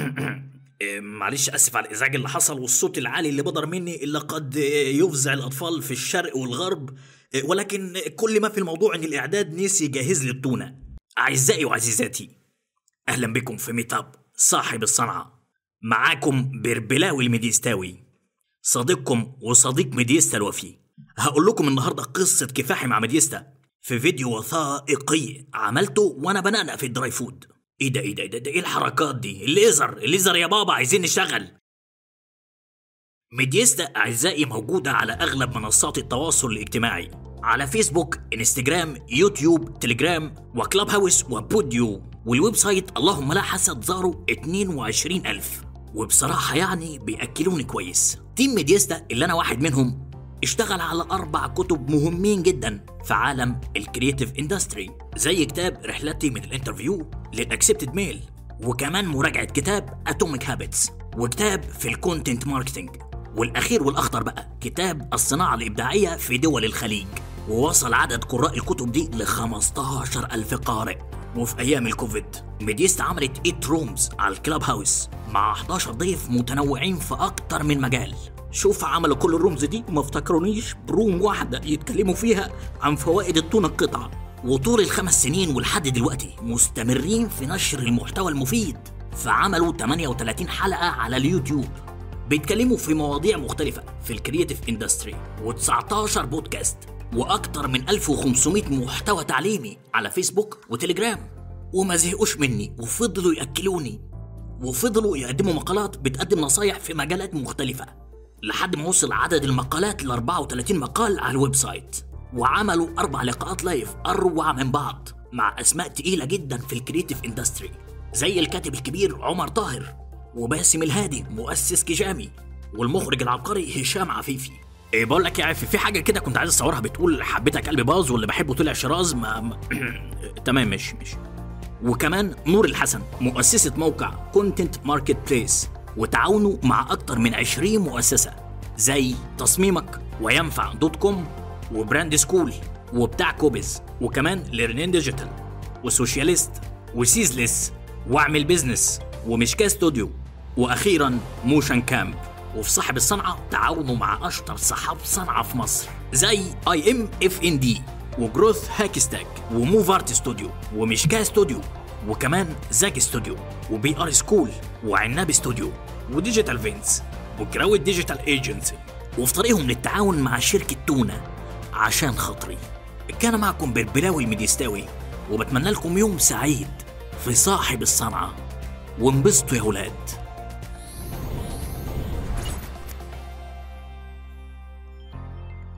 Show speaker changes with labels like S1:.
S1: إيه، معلش اسف على الازعاج اللي حصل والصوت العالي اللي بدر مني اللي قد إيه، يفزع الاطفال في الشرق والغرب إيه، ولكن كل ما في الموضوع ان الاعداد نسي يجهز لي التونه اعزائي وعزيزاتي اهلا بكم في ميتاب صاحب الصنعه معاكم بربلاوي المديستاوي صديقكم وصديق مديستا الوفي هقول لكم النهارده قصه كفاحي مع مديستا في فيديو وثائقي عملته وانا بنقنق في الدراي فود ايه ده ايه ده ايه ده, ده ايه الحركات دي الليزر الليزر يا بابا عايزين نشتغل ميديستا اعزائي موجوده على اغلب منصات التواصل الاجتماعي على فيسبوك انستجرام يوتيوب تليجرام وكلاب هاوس وبوديو والويب سايت اللهم لا حسد زاروا 22000 وبصراحة يعني بيأكلوني كويس تيم ميديستا اللي أنا واحد منهم اشتغل على أربع كتب مهمين جدا في عالم الكرياتيف اندستري زي كتاب رحلتي من الانترفيو للأكسبتد ميل وكمان مراجعة كتاب اتوميك هابتس وكتاب في الكونتنت ماركتنج والأخير والأخطر بقى كتاب الصناعة الإبداعية في دول الخليج ووصل عدد قراء الكتب دي ل 15 ألف قارئ وفي أيام الكوفيد ميديست عملت 8 رومز على الكلاب هاوس مع 11 ضيف متنوعين في أكتر من مجال شوف عملوا كل الرومز دي وما افتكرونيش بروم واحدة يتكلموا فيها عن فوائد التونة القطعة وطول الخمس سنين ولحد دلوقتي مستمرين في نشر المحتوى المفيد فعملوا 38 حلقة على اليوتيوب بيتكلموا في مواضيع مختلفة في الكرياتيف اندستري و19 بودكاست وأكتر من 1500 محتوى تعليمي على فيسبوك وتليجرام وما زهقوش مني وفضلوا يأكلوني وفضلوا يقدموا مقالات بتقدم نصايح في مجالات مختلفة لحد ما وصل عدد المقالات ل 34 مقال على الويب سايت وعملوا أربع لقاءات لايف أروع من بعض مع أسماء تقيلة جدا في الكرياتيف اندستري زي الكاتب الكبير عمر طاهر وباسم الهادي مؤسس كيجامي والمخرج العبقري هشام عفيفي إيه بقول لك يا عفي في حاجه كده كنت عايز اصورها بتقول حبيتك قلبي باظ واللي بحبه طلع شراز ما, ما... تمام ماشي ماشي وكمان نور الحسن مؤسسة موقع كونتنت ماركت بليس وتعاونوا مع أكتر من 20 مؤسسة زي تصميمك وينفع دوت كوم وبراند سكول وبتاع كوبيز وكمان ليرنين ديجيتال وسوشياليست وسيزلس واعمل بيزنس ومشكا استوديو واخيرا موشن كامب وفي صاحب الصنعه تعاونوا مع اشطر صحاب صنعه في مصر زي اي ام اف ان دي وجروث هاك ستاك وموف ارت ستوديو ومشكا ستوديو وكمان زاك ستوديو وبي ار سكول وعناب ستوديو وديجيتال فينس وكراود ديجيتال ايجنسي وفي طريقهم للتعاون مع شركه تونه عشان خاطري كان معكم بالبلاوي المديستاوي وبتمنى لكم يوم سعيد في صاحب الصنعه وانبسطوا يا ولاد